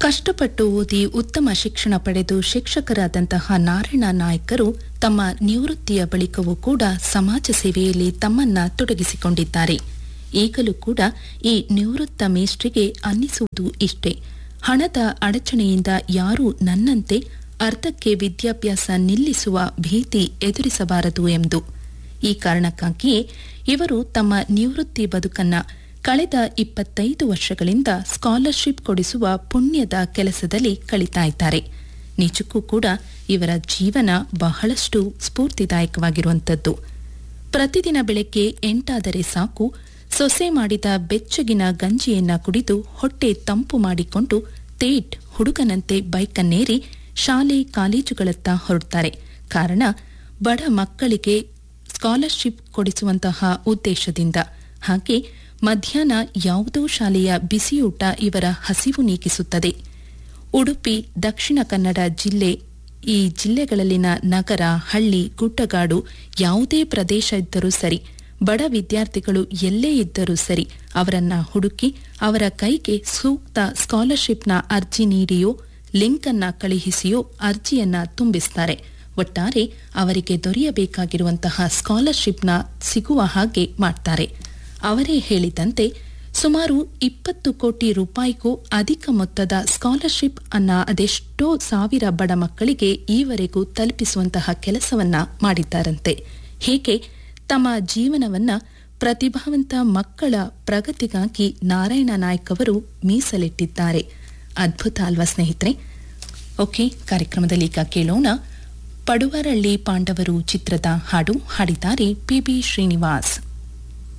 ಕಷ್ಟಪಟ್ಟು ಓದಿ ಉತ್ತಮ ಶಿಕ್ಷಣ ಪಡೆದು ಶಿಕ್ಷಕರಾದಂತಹ ನಾರಾಯಣ ನಾಯ್ಕರು ತಮ್ಮ ನಿವೃತ್ತಿಯ ಬಳಿಕವೂ ಕೂಡ ಸಮಾಜ ಸೇವೆಯಲ್ಲಿ ತಮ್ಮನ್ನ ತೊಡಗಿಸಿಕೊಂಡಿದ್ದಾರೆ ಈಗಲೂ ಕೂಡ ಈ ನಿವೃತ್ತ ಮೇಷ್ಟ್ರಿಗೆ ಅನ್ನಿಸುವುದು ಇಷ್ಟೇ ಹಣದ ಅಡಚಣೆಯಿಂದ ಯಾರೂ ನನ್ನಂತೆ ಅರ್ಧಕ್ಕೆ ವಿದ್ಯಾಭ್ಯಾಸ ನಿಲ್ಲಿಸುವ ಭೀತಿ ಎದುರಿಸಬಾರದು ಎಂದು ಈ ಕಾರಣಕ್ಕಾಗಿಯೇ ಇವರು ತಮ್ಮ ನಿವೃತ್ತಿ ಬದುಕನ್ನ ಕಳೆದ ಇಪ್ಪತ್ತೈದು ವರ್ಷಗಳಿಂದ ಸ್ಕಾಲರ್ಶಿಪ್ ಕೊಡಿಸುವ ಪುಣ್ಯದ ಕೆಲಸದಲ್ಲಿ ಕಳಿತಾ ಇದ್ದಾರೆ ನಿಜಕ್ಕೂ ಕೂಡ ಇವರ ಜೀವನ ಬಹಳಷ್ಟು ಸ್ಫೂರ್ತಿದಾಯಕವಾಗಿರುವಂಥದ್ದು ಪ್ರತಿದಿನ ಬೆಳಗ್ಗೆ ಎಂಟಾದರೆ ಸಾಕು ಸೊಸೆ ಮಾಡಿದ ಬೆಚ್ಚಗಿನ ಗಂಜಿಯನ್ನ ಕುಡಿದು ಹೊಟ್ಟೆ ತಂಪು ಮಾಡಿಕೊಂಡು ತೇಟ್ ಹುಡುಗನಂತೆ ಬೈಕನ್ನೇರಿ ಶಾಲೆ ಕಾಲೇಜುಗಳತ್ತ ಹೊರಡ್ತಾರೆ ಕಾರಣ ಬಡ ಮಕ್ಕಳಿಗೆ ಸ್ಕಾಲರ್ಶಿಪ್ ಕೊಡಿಸುವಂತಹ ಉದ್ದೇಶದಿಂದ ಹಾಗೆ ಮಧ್ಯಾಹ್ನ ಯಾವುದೋ ಶಾಲೆಯ ಬಿಸಿಯೂಟ ಇವರ ಹಸಿವು ನೀಗಿಸುತ್ತದೆ ಉಡುಪಿ ದಕ್ಷಿಣ ಕನ್ನಡ ಜಿಲ್ಲೆ ಈ ಜಿಲ್ಲೆಗಳಲ್ಲಿನ ನಗರ ಹಳ್ಳಿ ಗುಡ್ಡಗಾಡು ಯಾವುದೇ ಪ್ರದೇಶ ಇದ್ದರೂ ಸರಿ ಬಡ ವಿದ್ಯಾರ್ಥಿಗಳು ಎಲ್ಲೇ ಇದ್ದರೂ ಸರಿ ಅವರನ್ನ ಹುಡುಕಿ ಅವರ ಕೈಗೆ ಸೂಕ್ತ ಸ್ಕಾಲರ್ಶಿಪ್ನ ಅರ್ಜಿ ನೀಡಿಯೋ ಲಿಂಕ್ ಅನ್ನ ಕಳುಹಿಸಿಯೋ ಅರ್ಜಿಯನ್ನ ತುಂಬಿಸ್ತಾರೆ ಒಟ್ಟಾರೆ ಅವರಿಗೆ ದೊರೆಯಬೇಕಾಗಿರುವಂತಹ ಸ್ಕಾಲರ್ಶಿಪ್ನ ಸಿಗುವ ಹಾಗೆ ಮಾಡ್ತಾರೆ ಅವರೇ ಹೇಳಿದಂತೆ ಸುಮಾರು ಇಪ್ಪತ್ತು ಕೋಟಿ ರೂಪಾಯಿಗೂ ಅಧಿಕ ಮೊತ್ತದ ಸ್ಕಾಲರ್ಶಿಪ್ ಅನ್ನ ಅದೆಷ್ಟೋ ಸಾವಿರ ಬಡ ಮಕ್ಕಳಿಗೆ ಈವರೆಗೂ ತಲುಪಿಸುವಂತಹ ಕೆಲಸವನ್ನ ಮಾಡಿದ್ದಾರಂತೆ ಹೀಗೆ ತಮ್ಮ ಜೀವನವನ್ನ ಪ್ರತಿಭಾವಂತ ಮಕ್ಕಳ ಪ್ರಗತಿಗಾಗಿ ನಾರಾಯಣ ನಾಯ್ಕ್ ಅವರು ಮೀಸಲಿಟ್ಟಿದ್ದಾರೆ ಅದ್ಭುತ ಅಲ್ವಾ ಸ್ನೇಹಿತರೆ ಓಕೆ ಕಾರ್ಯಕ್ರಮದಲ್ಲಿ ಈಗ ಕೇಳೋಣ ಪಡುವರಳ್ಳಿ ಪಾಂಡವರು ಚಿತ್ರದ ಹಾಡು ಹಾಡಿದ್ದಾರೆ ಪಿ ಬಿ ಶ್ರೀನಿವಾಸ್